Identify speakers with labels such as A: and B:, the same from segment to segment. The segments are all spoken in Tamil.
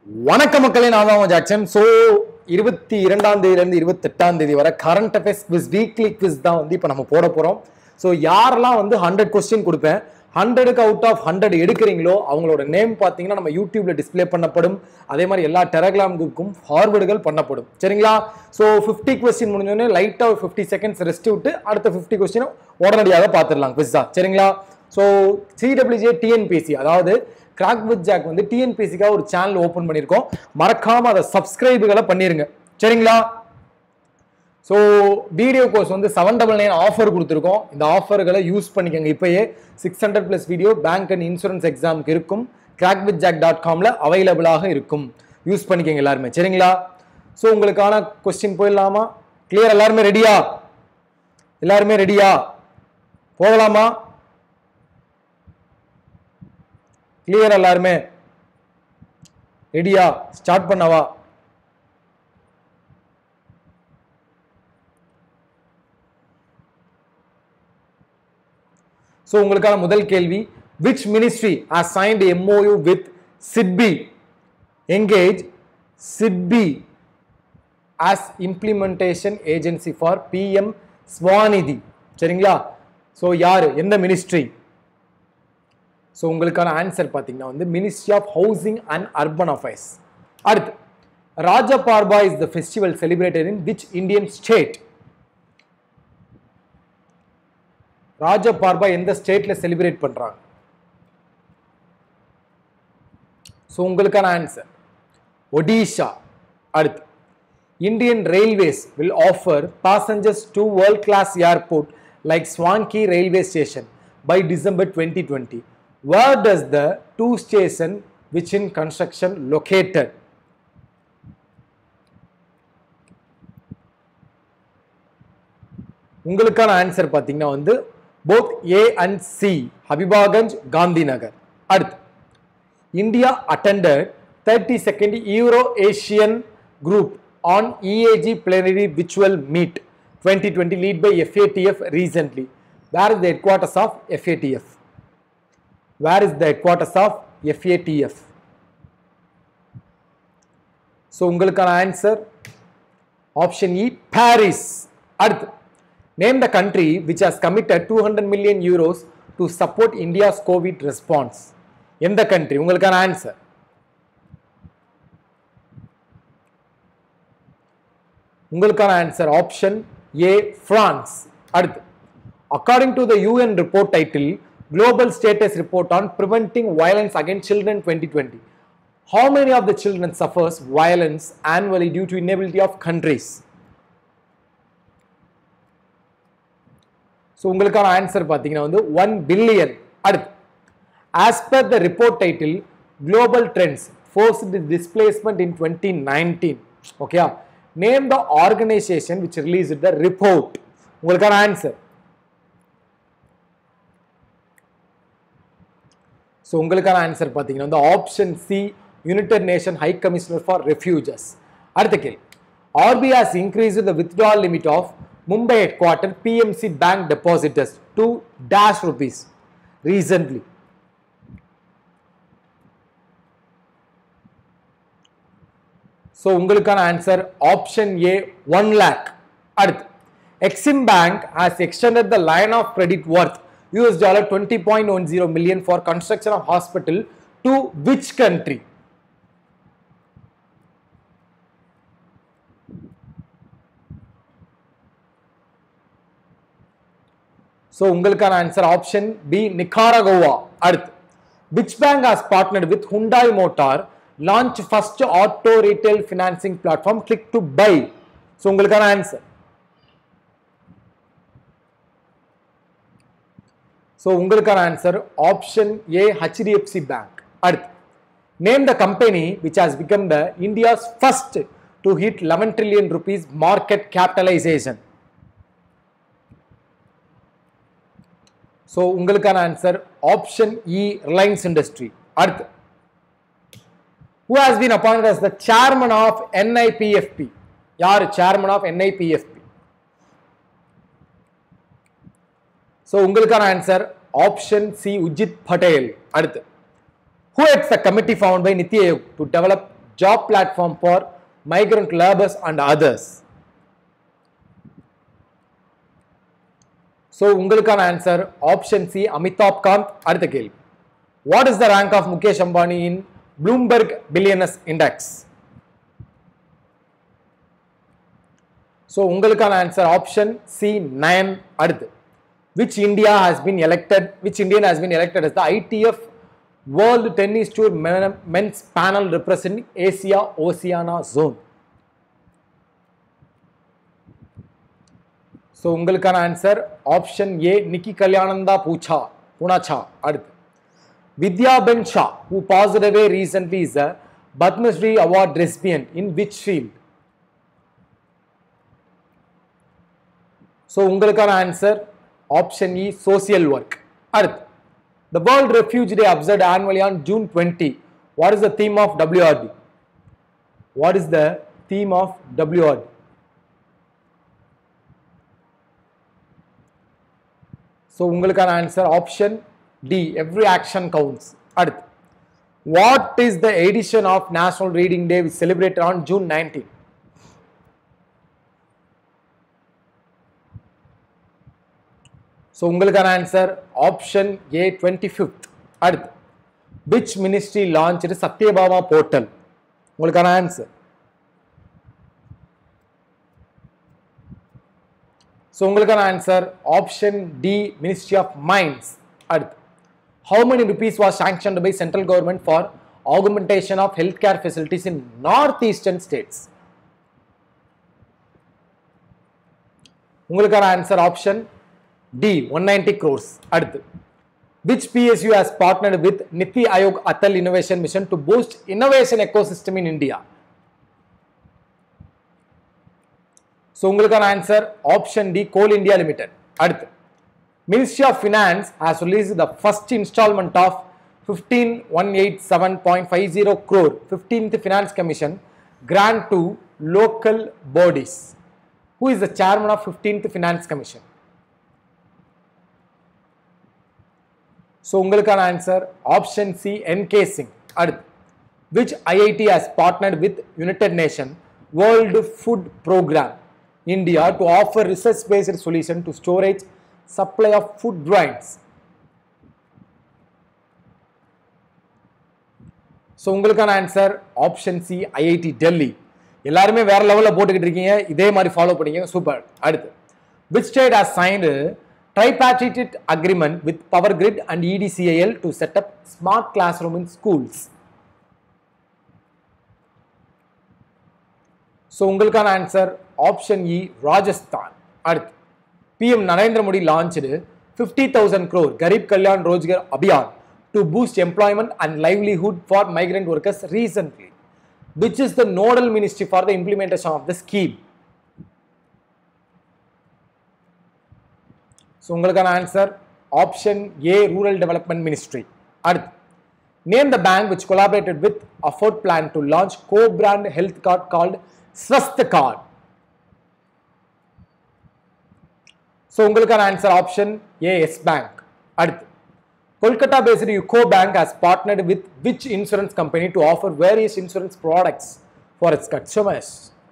A: வணக்க மக்களே நான் தான் உங்க ஜாக்சன் ஸோ இருபத்தி இரண்டாம் தேதியிலேருந்து இருபத்தெட்டாம் தேதி வரை current affairs quiz weekly quiz தான் வந்து இப்போ நம்ம போட போகிறோம் ஸோ யாரெல்லாம் வந்து ஹண்ட்ரட் கொஸ்டின் கொடுப்பேன் ஹண்ட்ரடுக்கு அவுட் ஆஃப் ஹண்ட்ரட் எடுக்கிறீங்களோ அவங்களோட நேம் பார்த்தீங்கன்னா நம்ம யூடியூப்ல டிஸ்ப்ளே பண்ணப்படும் அதே மாதிரி எல்லா டெலகிராம் குரூப்புக்கும் ஃபார்வேர்டுகள் பண்ணப்படும் சரிங்களா ஸோ ஃபிஃப்டி கொஸ்டின் முடிஞ்சோடனே லைட்டாக ஒரு ஃபிஃப்டி செகண்ட்ஸ் ரெஸ்ட் விட்டு அடுத்த ஃபிஃப்டி கொஸ்டினை உடனடியாக பார்த்துடலாம் குவிஸ் தான் சரிங்களா ஸோ சிடபிள்யூஜே டிஎன்பிசி அதாவது கிராக் வித் ஜாக் வந்து டிஎன்பிசிக்காக ஒரு சேனல் ஓப்பன் பண்ணியிருக்கோம் மறக்காம அதை சப்ஸ்கிரைபுகளை பண்ணிருங்க சரிங்களா ஸோ வீடியோ கோர்ஸ் வந்து செவன் டபுள் நைன் ஆஃபர் கொடுத்துருக்கோம் இந்த ஆஃபர்களை யூஸ் பண்ணிக்கோங்க இப்போயே six hundred plus video bank and insurance எக்ஸாமுக்கு இருக்கும் கிராக் வித் ஜாக் டாட் காமில் அவைலபிளாக இருக்கும் யூஸ் பண்ணிக்கோங்க எல்லாருமே சரிங்களா ஸோ உங்களுக்கான கொஸ்டின் போயிடலாமா கிளியர் எல்லாருமே ரெடியா எல்லாருமே ரெடியா போகலாமா கிளியர் எல்லாருமே ரெடியா ஸ்டார்ட் பண்ணவா ஸோ உங்களுக்கான முதல் கேள்வி which ministry has signed a MOU with SIDBI engage SIDBI as implementation agency for PM Svanidhi சரிங்களா ஸோ யார் எந்த மினிஸ்ட்ரி ஸோ உங்களுக்கான ஆன்சர் பார்த்தீங்கன்னா வந்து ministry of housing and urban affairs அடுத்து Rajaparba is the festival celebrated in which Indian state Rajaparba எந்த ஸ்டேட்ல செலிப்ரேட் பண்றாங்க ஸோ உங்களுக்கான ஆன்சர் ஒடிஷா அடுத்து Indian railways will offer passengers to world class airport like swanky railway station by December twenty twenty where does the two station which in construction located உங்களுக்கான ஆன்சர் பார்த்தீங்கன்னா வந்து both A and C Habibganj Gandhi Nagar அடுத்து India attended thirty second Eurasian group on EAG plenary விச்சுவல் meet twenty twenty lead by FATF recently where is the headquarters of FATF where is the headquarters of FATF so உங்களுக்கான ஆன்சர் ஆப்ஷன் இ பாரிஸ் அடுத்து name the country which has committed two hundred million euros to support India's covid response எந்த கண்ட்ரி உங்களுக்கான ஆன்சர் உங்களுக்கான ஆன்சர் ஆப்ஷன் ஏ பிரான்ஸ் அடுத்து according to the UN report title global status report on preventing violence against children twenty twenty how many of the children suffers violence annually due to inability of countries so உங்களுக்கான ஆன்சர் பார்த்தீங்கன்னா வந்து ஒன் பில்லியன் அடுத்து as per the report title global trends forced displacement in twenty nineteen ஓகேயா name the organisation which release the report உங்களுக்கான ஆன்சர் ஸோ உங்களுக்கான ஆன்சர் பார்த்தீங்கன்னா வந்து option C United Nation high commissioner for refugees அடுத்த கேள்வி RBI has increase the withdrawal limit of Mumbai headquarter PMC bank depositors to dash rupees recently so உங்களுக்கான ஆன்சர் ஆப்ஷன் ஏ ஒன் லேக் அடுத்து EXIM bank has extended the line of credit worth US dollar twenty point one zero million for construction of hospital to which country so உங்களுக்கான ஆன்சர் ஆப்ஷன் பி நிகாரகோவா அடுத்து which bank has partnered with Hyundai motor launch first auto retail financing platform click to buy so உங்களுக்கான ஆன்சர் ஸோ உங்களுக்கான answer option A HDFC bank அடுத்து name the company which has become the India's first to hit eleven trillion rupees market capitalisation so உங்களுக்கான answer option E Reliance industry அடுத்து who has been appointed as the chairman of NIPFP யார் சேர்மன் ஆஃப் என்ஐபிஎஃப்பி ஸோ உங்களுக்கான answer option C Urjit Patel அடுத்து who heads the committee found by Niti Aayog to develop job platform for migrant laborers and others so உங்களுக்கான answer option C Amitabh Kant அடுத்த கேள்வி what is the rank of Mukesh Ambani in Bloomberg billionaires index so உங்களுக்கான ஆன்சர் ஆப்ஷன் சி நயன் அடுத்து which India has been elected which Indian has been elected as the ITF World Tennis Tour Men- Men's Panel representing Asia Oceania Zone. So உங்களுக்கான answer option A Nikki Kalyananda Poocha Punacha அடுத்து Vidya Ben Shah who passed away recently is a Padmashri award recipient in which field so உங்களுக்கான answer option E social work அடுத்து the world refugee day observed annually on June twenty what is the theme of WRD what is the theme of WRD so உங்களுக்கான answer option D every action counts அடுத்து what is the edition of national reading day which celebrated on June nineteen so உங்களுக்கான answer option A twenty fifth அடுத்து which ministry launch Satyabhama portal உங்களுக்கான ஆன்சர் ஸோ உங்களுக்கான answer option D ministry of mines அடுத்து how many rupees was sanctioned by central government for augmentation of health care facilities in north eastern states உங்களுக்கான answer option D one ninety crores அடுத்து which PSU has partnered with NITI Aayog Atal innovation mission to boost innovation ecosystem in India so உங்களுக்கான answer option D Coal India Limited அடுத்து ministry of finance has release the first instalment of fifteen one eight seven point five zero crore fifteenth finance commission grant to local bodies who is the chairman of fifteenth finance commission so உங்களுக்கான answer option C NK Singh அடுத்து which IIT has partnered with United Nation World Food Programme India to offer research paste solution to storage supply of food grains so உங்களுக்கான answer option C IIT Delhi எல்லாருமே வேற லெவலில் போட்டுக்கிட்டு இருக்கீங்க இதே மாதிரி ஃபாலோ பண்ணிக்கங்க சூப்பர் அடுத்து which state has signed tripartite agreement with Power Grid and EDCIL to set up smart classroom in schools. So உங்களுக்கான ஆன்சர் ஆப்ஷன் இ ராஜஸ்தான் அடுத்து PM Narendra Modi launch fifty thousand crore Garib Kalyan Rozgar Abhiyan to boost employment and livelihood for migrant workers recently which is the nodal ministry for the implementation of the scheme so உங்களுக்கான answer option A rural development ministry அடுத்து name the bank which collaborated with Afford plan to launch co brand health card called Swasth card so உங்களுக்கான answer option A S bank அடுத்து Kolkata based UCO bank has partnered with which insurance company to offer various insurance products for its customers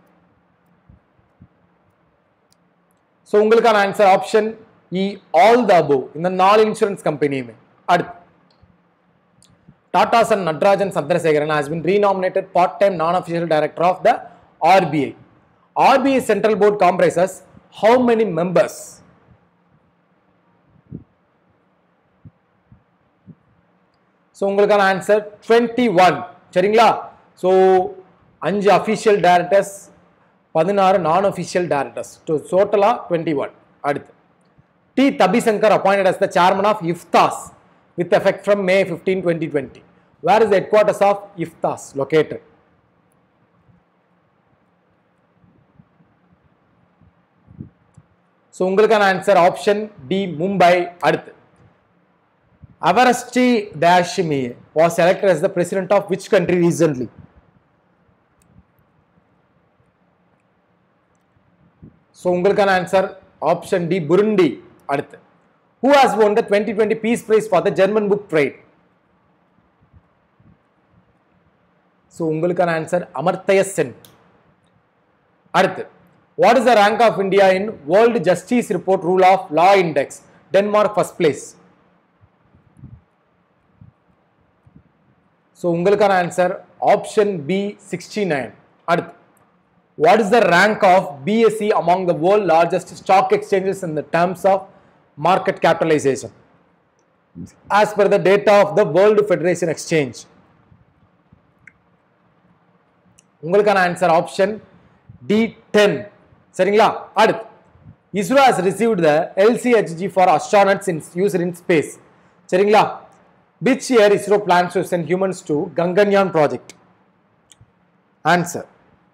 A: so உங்களுக்கான answer option E all the above இந்த நாலு இன்சூரன்ஸ் கம்பெனியுமே அடுத்து Tata Sons Natarajan Chandrasekaran has been renominated part time non official director of the RBI RBI central board comprises how many members so உங்களுக்கான ஆன்சர் டுவெண்ட்டி ஒன் சரிங்களா ஸோ அஞ்சு அஃபிஷியல் டைரக்டர்ஸ் பதினாறு நான் அஃபிஷியல் டைரக்டர்ஸ் டோட்டலாக டுவெண்ட்டி ஒன் அடுத்து T. Tabisankar appointed as the chairman of IFTAS with effect from May 15, 2020. Where is the headquarters of IFTAS located? So உங்களுக்கான ஆன்சர் ஆப்ஷன் டி மும்பை அடுத்து Evariste Ndayishimiye was elected as the president of which country recently? So உங்களுக்கான ஆன்சர் ஆப்ஷன் டி புருண்டி அடுத்து who has won the 2020 peace prize for the German book trade so உங்களுக்கான ஆன்சர் அமர்த்தய சென் அடுத்து what is the rank of India in world justice report rule of law index Denmark first place so உங்களுக்கான answer option B sixty nine அடுத்து what is the rank of BSE among the world largest stock exchanges in the terms of market capitalisation as per the data of the world federation exchange உங்களுக்கான ஆன்சர் ஆப்ஷன் டி டென் சரிங்களா அடுத்து ISRO has received the LCHG for astronauts in user in space சரிங்களா which year ISRO plans to send humans to Gaganyaan project answer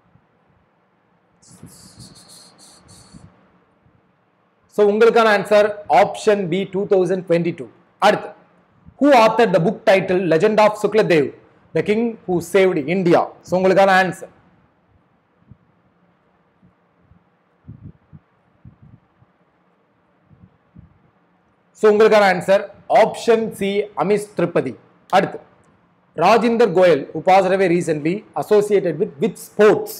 A: so உங்களுக்கான answer option B two thousand twenty two அடுத்து who author the book title legend of Suheldev the king who saved India so உங்களுக்கான ஆன்சர் ஸோ உங்களுக்கான answer option C Amish Tripathi அடுத்து Rajinder Goel who passed away recently associated with which sports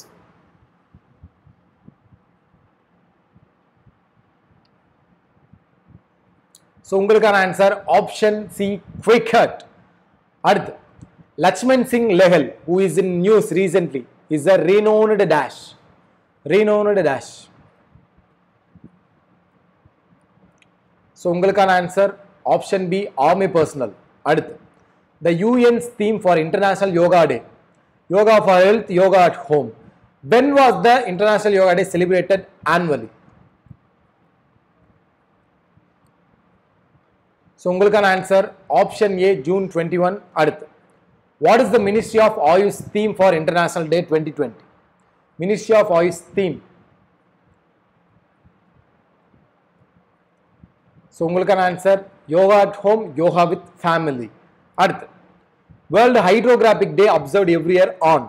A: so உங்களுக்கான ஆன்சர் ஆப்ஷன் சி கிரிக்கெட் அடுத்து Lakshman Singh Lehal who is in news recently is a renowned dash renowned dash so உங்களுக்கான answer option B army personnel அடுத்து the UN's theme for international yoga day yoga for health yoga at home when was the international yoga day celebrated annually so உங்களுக்கான answer option A June twenty one அடுத்து what is the ministry of AYUSH theme for international day twenty twenty ministry of AYUSH theme so உங்களுக்கான answer yoga at home yoga with family அடுத்து world hydrographic day observe every year on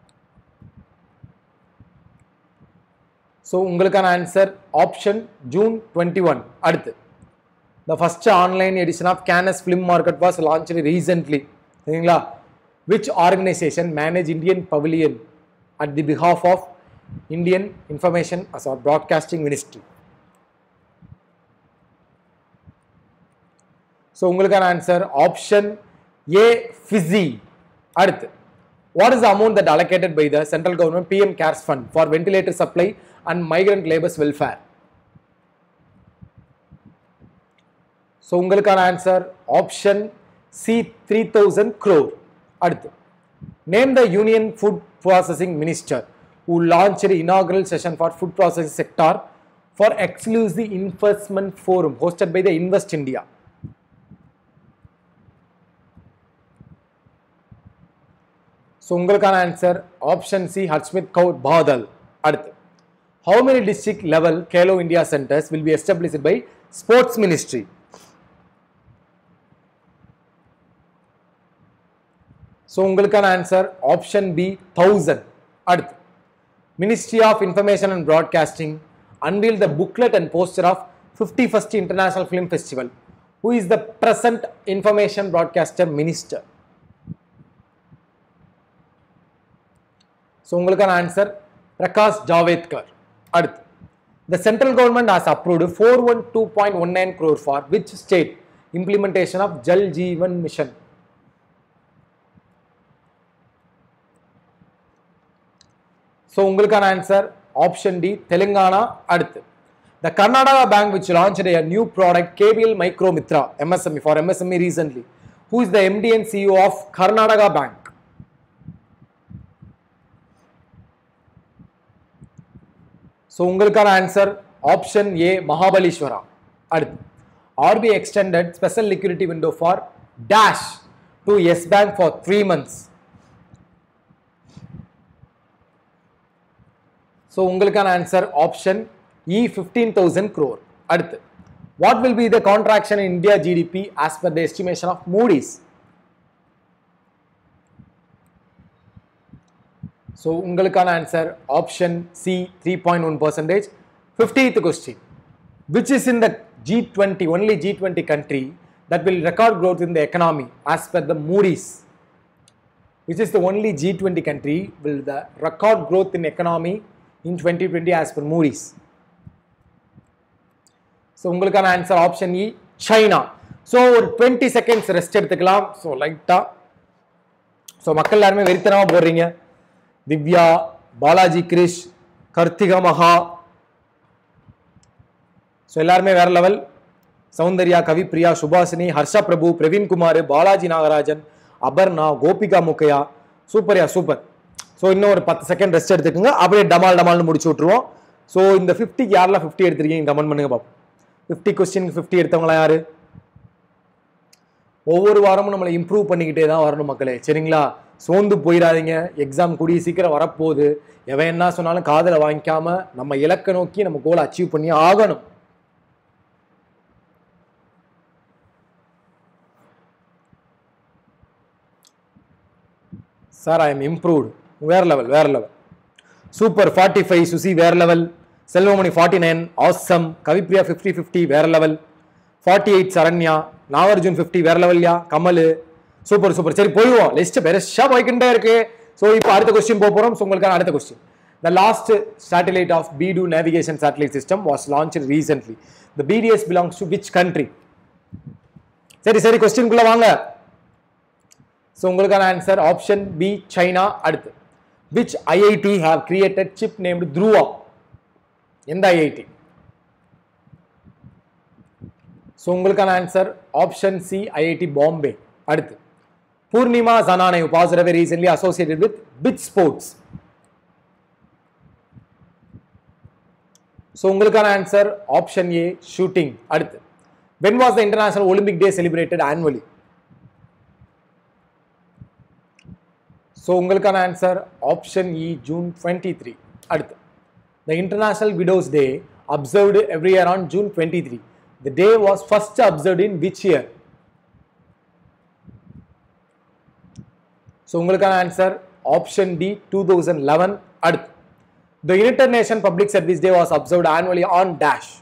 A: so உங்களுக்கான answer option June twenty one அடுத்து the first online edition of Cannes film market was launch recently சரிங்களா which organisation manage Indian pavilion at the behalf of Indian information as or broadcasting ministry so உங்களுக்கான ஆன்சர் ஆப்ஷன் ஏ ஃபிசி அடுத்து what is amount that allocated by the central government PM CARES fund for ventilator supply and migrant labours welfare so உங்களுக்கான answer option C three thousand crore அடுத்து name the union food processing minister who launched the inaugural session for food processing sector for exclusive investment forum hosted by the Invest India. So உங்களுக்கான answer option C Harsimrat Kaur Badal அடுத்து how many district level Khelo India centres will be established by sports ministry so உங்களுக்கான ஆன்சர் ஆப்ஷன் பி தௌசண்ட் அடுத்து ministry of information and broadcasting unveiled the booklet and poster of 51st International Film Festival. Who is the present information broadcaster minister? So உங்களுக்கான ஆன்சர் பிரகாஷ் ஜாவேத்கர் அடுத்து the central government has approved four one two point one nine crore for which state implementation of Jal Jeevan mission so உங்களுக்கான ஆன்சர் ஆப்ஷன் டி தெலுங்கானா அடுத்து the Karnataka bank which launch a new product KBL micro Mitra MSME for MSME recently who is the MD and CEO of Karnataka bank so உங்களுக்கான ஆன்சர் ஆப்ஷன் ஏ மகாபலீஸ்வரா அடுத்து RBI extended special liquidity window for dash to S bank for three months so உங்களுக்கான answer option E fifteen thousand crore அடுத்து what will be the contraction in India GDP as per the estimation of Moody's so உங்களுக்கான answer option C three point one percentage fiftieth question which is in the G twenty only G twenty country that will record growth in the economy as per the Moody's. which is the only G20 country will the record growth in economy in 2020 as per Moody's. So உங்களுக்கான answer option E China so ஒரு டுவெண்ட்டி செகண்ட்ஸ் ரெஸ்ட் எடுத்துக்கலாம் ஸோ லைட்டாக ஸோ மக்கள் எல்லாருமே வெறித்தனமாக போடுறீங்க திவ்யா பாலாஜி கிரிஷ் கர்த்திகா மகா ஸோ எல்லாருமே வேற லெவல் சௌந்தர்யா கவிப்ரியா சுபாஷினி ஹர்ஷா பிரபு பிரவீன் குமார் பாலாஜி நாகராஜன் அபர்ணா கோபிகா முக்கையா சூப்பர்யா சூப்பர் ஸோ இன்னும் ஒரு பத்து செகண்ட் ரெஸ்ட் எடுத்துக்கோங்க அப்படியே டமால் டமால்னு முடிச்சு விட்ருவோம் ஸோ இந்த ஃபிஃப்டிக்கு யாரெல்லாம் ஃபிஃப்டி எடுத்திருக்கீங்க கமெண்ட் பண்ணுங்க பார்ப்போம் ஃபிஃப்டி கொஸ்டின் ஃபிஃப்டி எடுத்தவங்களா யாரு ஒவ்வொரு வாரமும் நம்மளை இம்ப்ரூவ் பண்ணிக்கிட்டே தான் வரணும் மக்களே சரிங்களா சோர்ந்து போயிடாதீங்க எக்ஸாம் கூடிய சீக்கிரம் வரப்போகுது எவன் என்ன சொன்னாலும் காதில் வாங்கிக்காம நம்ம இலக்கை நோக்கி நம்ம கோலை அச்சீவ் பண்ணி ஆகணும் சார் ஐ எம் இம்ப்ரூவ்டு வேற லெவல் வேற level super forty five Suchi வேற level Selvamani forty nine awesome Kavipriya fifty fifty வேற level forty eight Saranya Nagarjun fifty வேற லெவல்யா கமல் சூப்பர் சூப்பர் சரி போயிடுவோம் லிஸ்ட் பெருசாக போய்கிட்டே இருக்கு ஸோ இப்போ அடுத்த கொஸ்டின் போக போகிறோம் ஸோ உங்களுக்கான அடுத்த question the last satellite of BeiDou navigation satellite system was launch recently the BDS belongs to which country சரி சரி கொஸ்டின்குள்ள வாங்க ஸோ உங்களுக்கான ஆன்சர் ஆப்ஷன் பி சைனா அடுத்து which IIT have created chip named Dhruva எந்த ஐஐடி ஸோ உங்களுக்கான answer option C IIT Bombay அடுத்து Purnima Zanane positive recently associated with பிட் ஸ்போர்ட்ஸ் ஸோ உங்களுக்கான ஆன்சர் ஆப்ஷன் ஏ ஷூட்டிங் அடுத்து when was the international Olympic day celebrated annually so உங்களுக்கான answer option E June twenty three அடுத்து the international widows day observed every year on June twenty three the day was first observed in which year so உங்களுக்கான answer option D two thousand eleven அடுத்து the United Nation public service day was observed annually on dash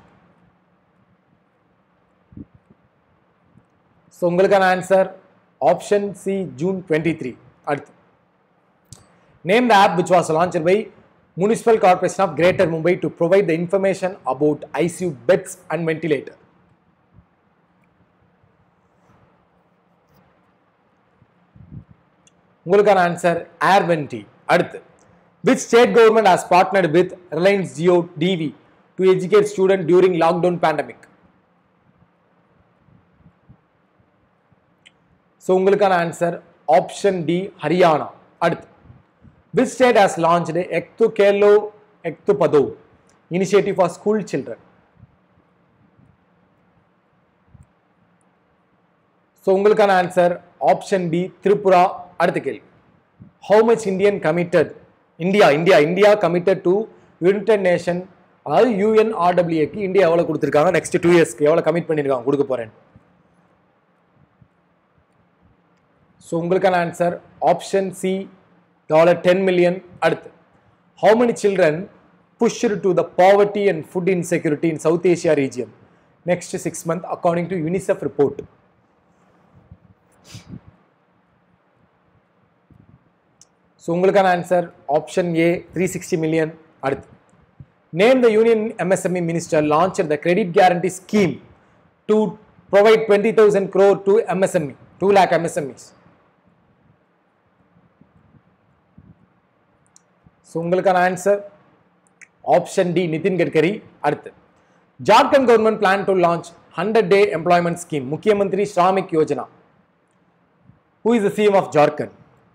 A: so உங்களுக்கான answer option C June twenty three அடுத்து name the app which was launch by municipal corporation of greater Mumbai to provide the information about ICU beds and ventilator உங்களுக்கான ஆன்சர் ஏர்வென்டி அடுத்து which state government has partnered with Reliance Jio TV to educate student during lockdown pandemic so உங்களுக்கான ஆன்சர் ஆப்ஷன் டி ஹரியானா அடுத்து which state has launched Ektu Khelo Ektu Padho initiative for school children so உங்களுக்கான ஆன்சர் ஆப்ஷன் பி திரிபுரா அடுத்த கேள்வி how much Indian committed India India India committed to United Nation அதாவது யூஎன்ஆர்டபிள்யூக்கு இந்தியா எவ்வளோ கொடுத்துருக்காங்க நெக்ஸ்ட் டூ இயர்ஸ்க்கு எவ்வளோ கமிட் பண்ணியிருக்காங்க கொடுக்க போகிறேன் ஸோ உங்களுக்கான answer option C dollar ten million அடுத்து how many children pushed to the poverty and food insecurity in South Asia region next six month according to UNICEF report so உங்களுக்கான answer option A three sixty million அடுத்து name the union MSME minister launch the credit guarantee scheme to provide twenty thousand crore to MSME two lakh MSMEs so உங்களுக்கான answer option D Nitin Gadkari அடுத்து Jharkhand government plan to launch hundred day employment scheme Mukhyamantri Shramik Yojana who is the CM of Jharkhand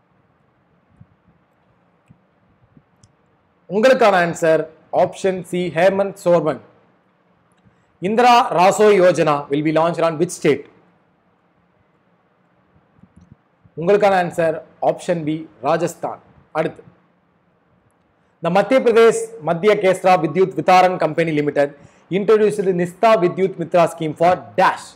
A: உங்களுக்கான answer option C Hemant Soren Indira Rasoi Yojana will be launch on which state உங்களுக்கான ஆன்சர் ஆப்ஷன் பி ராஜஸ்தான் அடுத்து the Madhya Pradesh Madhya Kshetra Vidyut Vitaran company limited introduced Nishtha Vidyut Mitra scheme for dash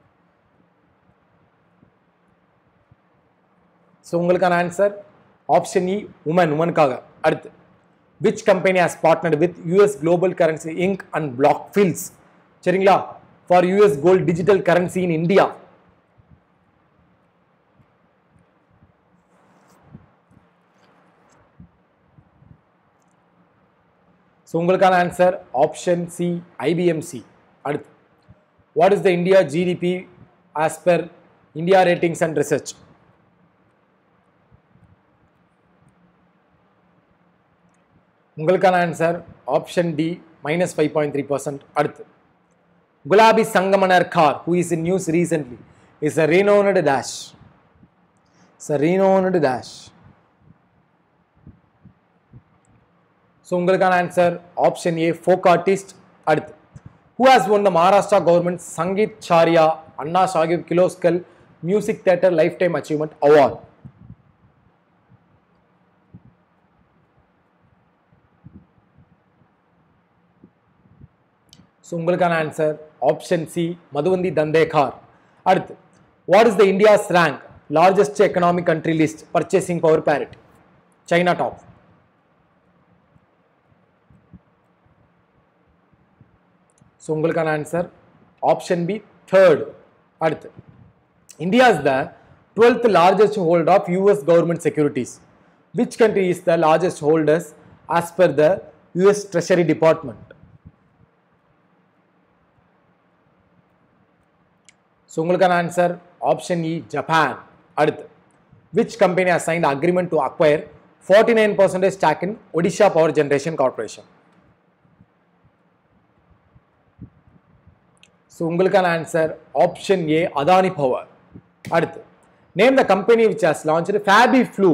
A: so உங்களுக்கான ஆன்சர் ஆப்ஷன் இ உமன் உமனுக்காக அடுத்து which company has partnered with US global currency ink and black feels சரிங்களா for US gold digital currency in India so உங்களுக்கான ஆன்சர் ஆப்ஷன் சி ஐபிஎம்சி அடுத்து what is the India GDP as per India ratings and research உங்களுக்கான answer option D minus five point three percent அடுத்து Gulabi Sangamnerkar who is in news recently is a renowned dash it's a renowned dash so உங்களுக்கான answer option A folk artist அடுத்து who has won the Maharashtra government Sangeet Acharya Anna Saheb Kirloskar music theatre lifetime achievement award so உங்களுக்கான answer option C Madhuvanti Dandekar அடுத்து what is the India's rank largest economic country list purchasing power parity China top so உங்களுக்கான ஆன்சர் ஆப்ஷன் பி தேர்ட் அடுத்து India is the twelfth largest hold of US government securities which country is the largest holders as per the US treasury department so உங்களுக்கான ஆன்சர் ஆப்ஷன் இ ஜப்பான் அடுத்து which company has signed agreement to acquire 49% percentage stake in Odisha power generation corporation so உங்களுக்கான answer option A Adani power அடுத்து name the company which has launch FabiFlu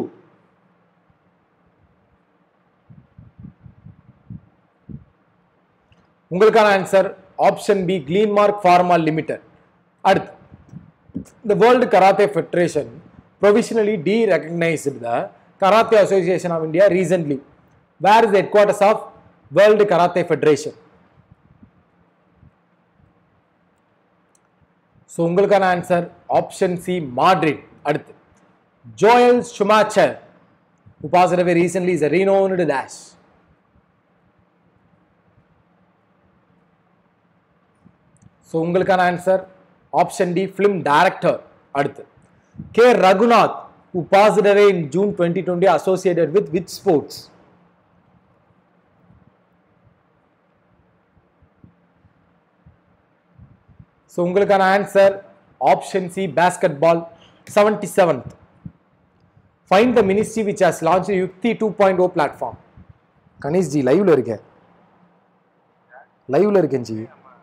A: உங்களுக்கான answer option B Glenmark pharma limited அடுத்து the World Karate Federation provisionally de-recognized the Karate Association of India recently. Where is the headquarters of World Karate Federation? So உங்களுக்கான ஆன்சர் ஆப்ஷன் சி மாட்ரிட் அடுத்து Joel Schumacher who passed away recently is a renowned dash so உங்களுக்கான answer option D film director அடுத்து K Raghunath who passed away in June 2020 associated with which sports? So உங்களுக்கான answer option C basketball seventy seventh find the ministry which has launch Yukti two point O platform Ganesh ji லைவ்ல இருக்கேன் லைவ்ல இருக்கேன் ஜி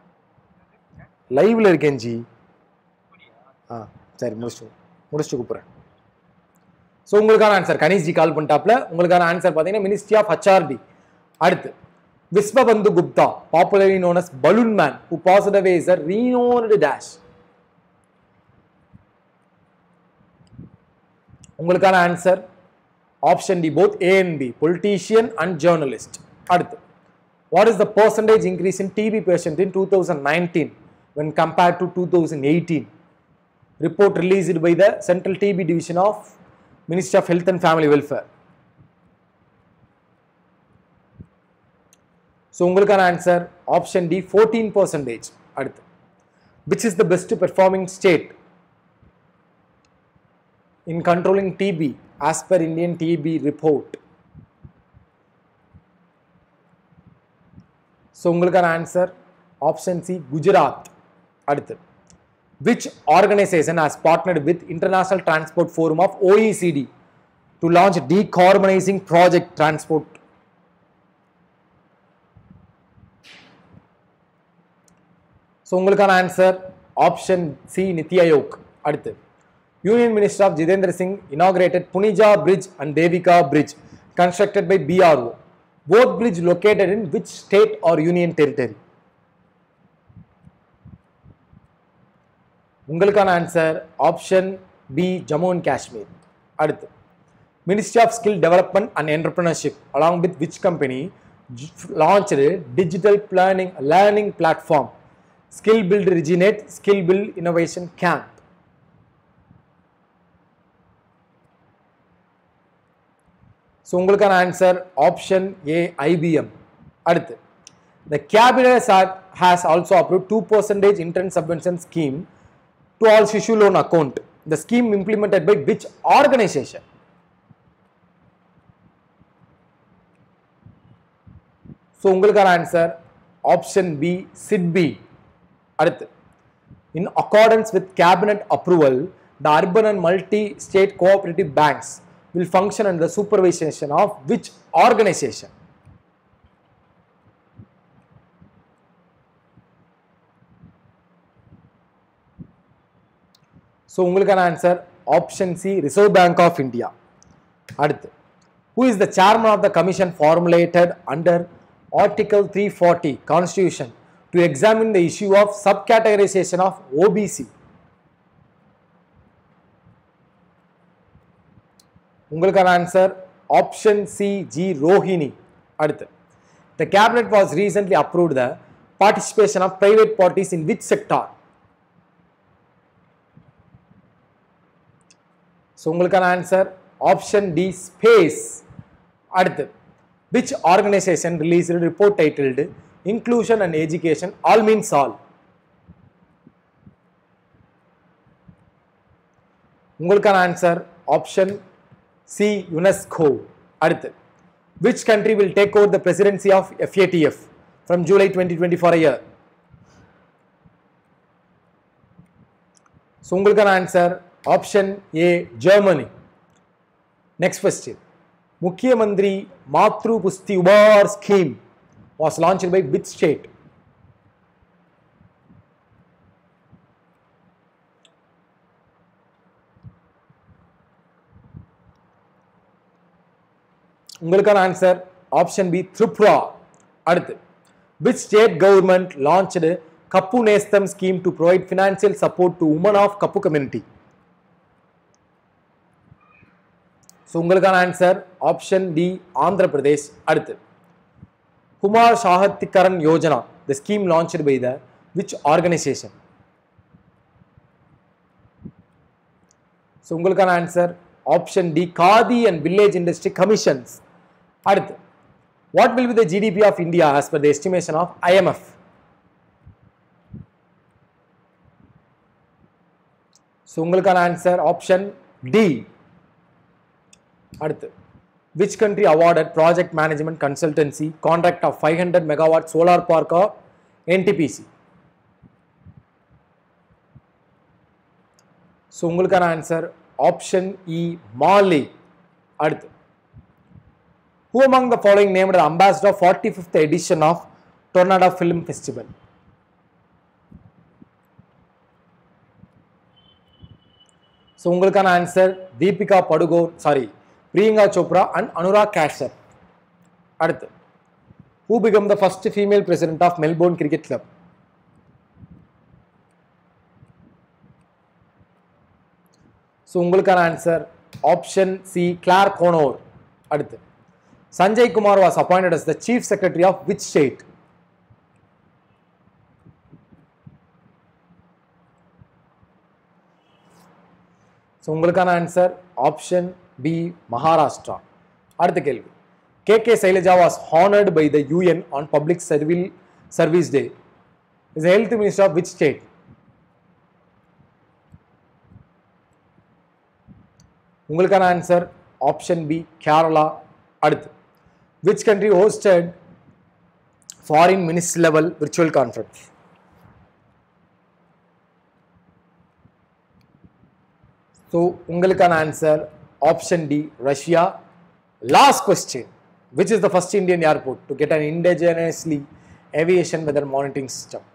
A: லைவ்ல இருக்கேன் ஜி ஆ சரி முடிச்சுட்டு முடிச்சுட்டு கூப்பிட்றேன் ஸோ உங்களுக்கான ஆன்சர் கணேஷ் ஜி கால் பண்ணிட்டாப்ல உங்களுக்கான ஆன்சர் பார்த்தீங்கன்னா மினிஸ்ட்ரி ஆஃப் ஹச்ஆர்டி அடுத்து Vishwabandhu Gupta popularly known as balloon man who passed away is a renowned dash உங்களுக்கான answer option D both A and B politician and journalist அடுத்து what is the percentage increase in TB patient in two thousand nineteen when compared to 2018 report released by the central tb division of ministry of health and family welfare so உங்களுக்கான answer option D fourteen percentage அடுத்து which is the best performing state in controlling TB as per Indian TB report so உங்களுக்கான ஆன்சர் ஆப்ஷன் சி குஜராத் அடுத்து which organization has partnered with international transport forum of OECD to launch decarbonising project transport so உங்களுக்கான answer option C NITI Aayog அடுத்து union minister of Jitendra Singh inaugurated Puneja bridge and Devika bridge constructed by PRO both bridge located in which state or union territory உங்களுக்கான answer option B Jammu and Kashmir அடுத்து ministry of skill development and entrepreneurship along with which company launched digital planning learning platform skill build reignite skill build innovation camp so உங்களுக்கான ஆன்சர் ஆப்ஷன் ஏ ஐபிஎம் அடுத்து The cabinet ha- has also approved 2% intern subvention scheme to all Shishu loan account. The scheme implemented by which organization? So உங்களுக்கான ஆன்சர் ஆப்ஷன் பி சிட்பி அடுத்து in accordance with cabinet approval the urban and multi state cooperative banks will function and the supervision of which organization so உங்களுக்கான answer option C reserve bank of India அடுத்து who is the chairman of the commission formulated under article 340 constitution to examine the issue of subcategorization of obc உங்களுக்கான answer option C G Rohini அடுத்து the cabinet was recently approved the participation of private parties in which sector so உங்களுக்கான ஆன்சர் ஆப்ஷன் டி ஸ்பேஸ் அடுத்து which organization release report titled inclusion and education all means all உங்களுக்கான ஆன்சர் ஆப்ஷன் சி யுனெஸ்கோ அடுத்து which country will take over the presidency of FATF from July twenty twenty for year so உங்களுக்கான answer option A Germany next question Mukhya Mantri Matru Pushti Uphar scheme was launch by which state உங்களுக்கான ஆன்சர் ஆப்ஷன் பி திரிபுரா அடுத்து which state government launched Kapu Nestham scheme to provide financial support to women of Kapu community so உங்களுக்கான answer option D Andhra Pradesh அடுத்து Kumhar Sashaktikaran Yojana the scheme launched by the which organization so உங்களுக்கான answer option D Khadi and village industry commissions அடுத்து what will be the GDP of India as per the estimation of IMF so உங்களுக்கான ஆன்சர் ஆப்ஷன் டி அடுத்து which country awarded project management consultancy contract of five hundred megawatt solar park of NTPC so உங்களுக்கான ஆன்சர் ஆப்ஷன் இ மாலி அடுத்து who among the following named ambassador forty fifth edition of Toronto film festival so உங்களுக்கான answer Deepika Padukone sorry Priyanka Chopra and Anurag Kashyap அடுத்து who become the first female president of Melbourne cricket club so உங்களுக்கான answer option C Clare Connor அடுத்து Sanjay Kumar was appointed as the chief secretary of which state so உங்களுக்கான ஆன்சர் ஆப்ஷன் பி மகாராஷ்டிரா அடுத்த கேள்வி K K Shailaja was honoured by the UN on public service service day is health minister of which state உங்களுக்கான ஆன்சர் ஆப்ஷன் பி கேரளா அடுத்து which country hosted foreign minister level virtual conference so உங்களுக்கான answer option D Russia last question which is the first Indian airport to get an indigenously aviation weather monitoring system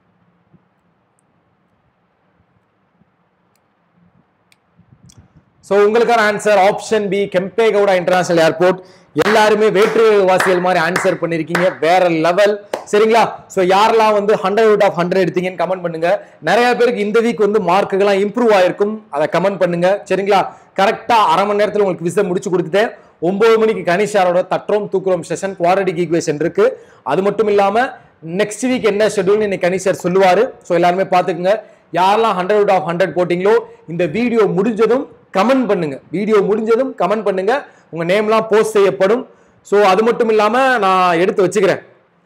A: so உங்களுக்கான answer option B Kempegowda international airport எல்லாருமே வேற்று வாசியல் மாதிரி ஆன்சர் பண்ணிருக்கீங்க வேற லெவல் சரிங்களா ஸோ யாரெல்லாம் வந்து ஹண்ட்ரட் அவுட் ஆஃப் ஹண்ட்ரட் எடுத்தீங்கன்னு கமெண்ட் பண்ணுங்க நிறைய பேருக்கு இந்த வீக் வந்து மார்க்குகள்லாம் இம்ப்ரூவ் ஆயிருக்கும் அதை கமெண்ட் பண்ணுங்க சரிங்களா கரெக்டா அரை மணி நேரத்தில் உங்களுக்கு விசை முடிச்சு கொடுத்துட்டேன் ஒன்பது மணிக்கு கனிஷாரோட தட்டுறோம் தூக்குறோம் செஷன் குவாடிக் ஈக்குவேஷன் இருக்கு அது மட்டும் இல்லாம நெக்ஸ்ட் வீக் என்ன ஷெட்யூல் இன்னைக்கு கனிஷர் சொல்லுவாரு ஸோ எல்லாருமே பார்த்துக்குங்க யாரெல்லாம் ஹண்ட்ரட் அவுட் ஆஃப் ஹண்ட்ரட் போட்டிங்களோ இந்த வீடியோ முடிஞ்சதும் கமெண்ட் பண்ணுங்க வீடியோ முடிஞ்சதும் கமெண்ட் பண்ணுங்க உங்க நேம்லாம் போஸ்ட் செய்யப்படும் ஸோ அது மட்டும் இல்லாம நான் எடுத்து வச்சுக்கிறேன்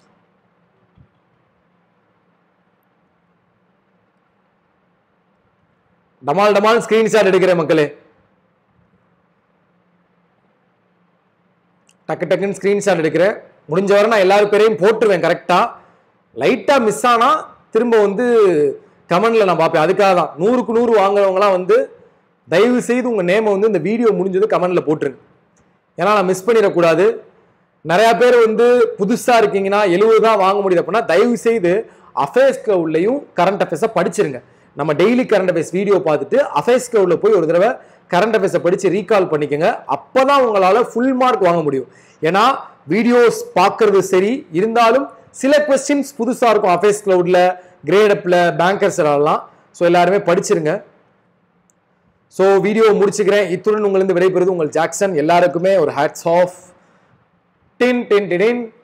A: டமால் டமால் ஸ்கிரீன்ஷாட் எடுக்கிறேன் மக்களே டக்கு டக்குன்னு ஸ்கிரீன்ஷாட் எடுக்கிறேன் முடிஞ்ச வரை நான் எல்லாரும் பேரையும் போட்டுருவேன் கரெக்டாக லைட்டாக மிஸ் ஆனால் திரும்ப வந்து கமெண்ட்ல நான் பார்ப்பேன் அதுக்காக தான் நூறுக்கு நூறு வாங்குறவங்களாம் வந்து தயவு செய்து உங்கள் நேமை வந்து இந்த வீடியோ முடிஞ்சது கமெண்ட்ல போட்டுருங்க ஏன்னா நான் மிஸ் பண்ணிடக்கூடாது நிறைய பேர் வந்து புதுசா இருக்கீங்கன்னா எழுபது தான் வாங்க முடியுது அப்படின்னா தயவு செய்து அஃபேர்ஸ் உள்ளேயும் கரண்ட் அஃபேர்ஸை படிச்சிருங்க நம்ம டெய்லி கரண்ட் அஃபேர்ஸ் வீடியோ பார்த்துட்டு அஃபேர்ஸ் உள்ள போய் ஒரு தடவை கரண்ட் அஃபேர்ஸை படிச்சு ரீகால் பண்ணிக்கோங்க அப்பதான் உங்களால ஃபுல் மார்க் வாங்க முடியும் ஏன்னா வீடியோஸ் பார்க்கறது சரி இருந்தாலும் சில கொஸ்டின்ஸ் புதுசா இருக்கும் அஃபேர்ஸ் கிளவுட்ல கிரேட் அப்ல பேங்கர்ஸ் எல்லாம் ஸோ எல்லாருமே படிச்சிருங்க ஸோ வீடியோ முடிச்சுக்கிறேன் இத்துடன் உங்களிருந்து விடைபெறுவது உங்கள் ஜாக்சன் எல்லாருக்குமே ஒரு hats off ten ten ten